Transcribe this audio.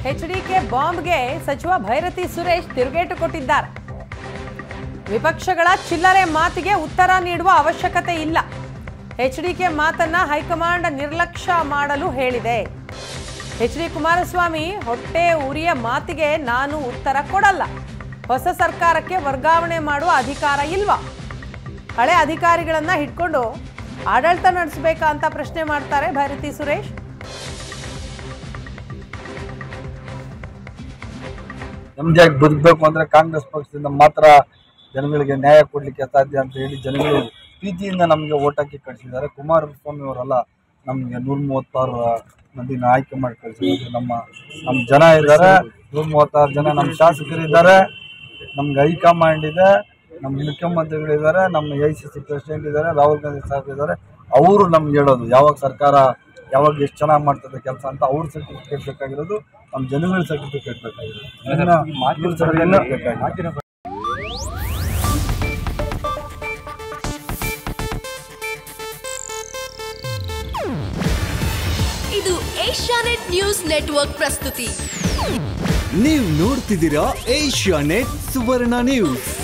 HDK ಬಾಂಬ್ಗೆ ಸಚಿವ ಭೈರತಿ ಸುರೇಶ್ ತಿರುಗೇಟು ಕೊಟ್ಟಿದ್ದಾರೆ ವಿಪಕ್ಷಗಳ ಚಿಲ್ಲರೆ ಮಾತಿಗೆ ಉತ್ತರ ನೀಡುವ ಅವಶ್ಯಕತೆ ಇಲ್ಲ ಎಚ್ಡಿಕೆ ಮಾತನ್ನ ಹೈಕಮಾಂಡ್ ನಿರ್ಲಕ್ಷ್ಯ ಮಾಡಲು ಹೇಳಿದೆ ಎಚ್ ಡಿ ಕುಮಾರಸ್ವಾಮಿ ಹೊಟ್ಟೆ ಉರಿಯ ಮಾತಿಗೆ ನಾನು ಉತ್ತರ ಕೊಡಲ್ಲ ಹೊಸ ಸರ್ಕಾರಕ್ಕೆ ವರ್ಗಾವಣೆ ಮಾಡುವ ಅಧಿಕಾರ ಇಲ್ವಾ ಹಳೆ ಅಧಿಕಾರಿಗಳನ್ನ ಹಿಡ್ಕೊಂಡು ಆಡಳಿತ ನಡೆಸಬೇಕಾ ಅಂತ ಪ್ರಶ್ನೆ ಮಾಡ್ತಾರೆ ಭೈರತಿ ಸುರೇಶ್ ನೆಮ್ಮದಿಯಾಗಿ ಬದುಕಬೇಕು ಅಂದ್ರೆ ಕಾಂಗ್ರೆಸ್ ಪಕ್ಷದಿಂದ ಮಾತ್ರ ಜನಗಳಿಗೆ ನ್ಯಾಯ ಕೊಡ್ಲಿಕ್ಕೆ ಸಾಧ್ಯ ಅಂತ ಹೇಳಿ ಜನಗಳು ಪ್ರೀತಿಯಿಂದ ನಮಗೆ ಓಟ್ ಹಾಕಿ ಕಳಿಸಿದ್ದಾರೆ ಕುಮಾರಸ್ವಾಮಿ ಅವರಲ್ಲ ನಮಗೆ ನೂರ ಮೂವತ್ತಾರು ಮಂದಿನ ಆಯ್ಕೆ ಮಾಡಿ ಕಳಿಸಿದ್ರು ನಮ್ಮ ನಮ್ಮ ಜನ ಇದ್ದಾರೆ ನೂರ ಮೂವತ್ತಾರು ಜನ ನಮ್ಮ ಶಾಸಕರು ಇದ್ದಾರೆ ನಮ್ಗೆ ಹೈಕಮಾಂಡ್ ಇದೆ ನಮ್ಮ ಮುಖ್ಯಮಂತ್ರಿಗಳಿದ್ದಾರೆ ನಮ್ಮ ಐ ಸಿ ಸಿ ಪ್ರೆಸಿಡೆಂಟ್ ಇದ್ದಾರೆ ರಾಹುಲ್ ಗಾಂಧಿ ಸಾಹೇಬ್ ಇದ್ದಾರೆ ಅವರು ನಮ್ಗೆ ಹೇಳೋದು ಯಾವಾಗ ಸರ್ಕಾರ ಯಾವಾಗ ಎಷ್ಟು ಚೆನ್ನಾಗಿ ಮಾಡ್ತದೆ ಕೆಲಸ ಅಂತ ಅವ್ರ ಸರ್ಟಿಫಿಕೇಟ್ ಬೇಕಾಗಿರೋದು ನಮ್ಮ ಜನಗಳ ಸರ್ಟಿಫಿಕೇಟ್ ಬೇಕಾಗಿರೋದು ಇನ್ನ ಇವ್ರ certificate ಬೇಕಾಗಿಲ್ಲ. ಇದು ಏಷ್ಯಾನೆಟ್ ನ್ಯೂಸ್ ನೆಟ್ವರ್ಕ್ ಪ್ರಸ್ತುತಿ ನೀವು ನೋಡ್ತಿದ್ದೀರಾ ಏಷ್ಯಾ ನೆಟ್ ಸುವರ್ಣ ನ್ಯೂಸ್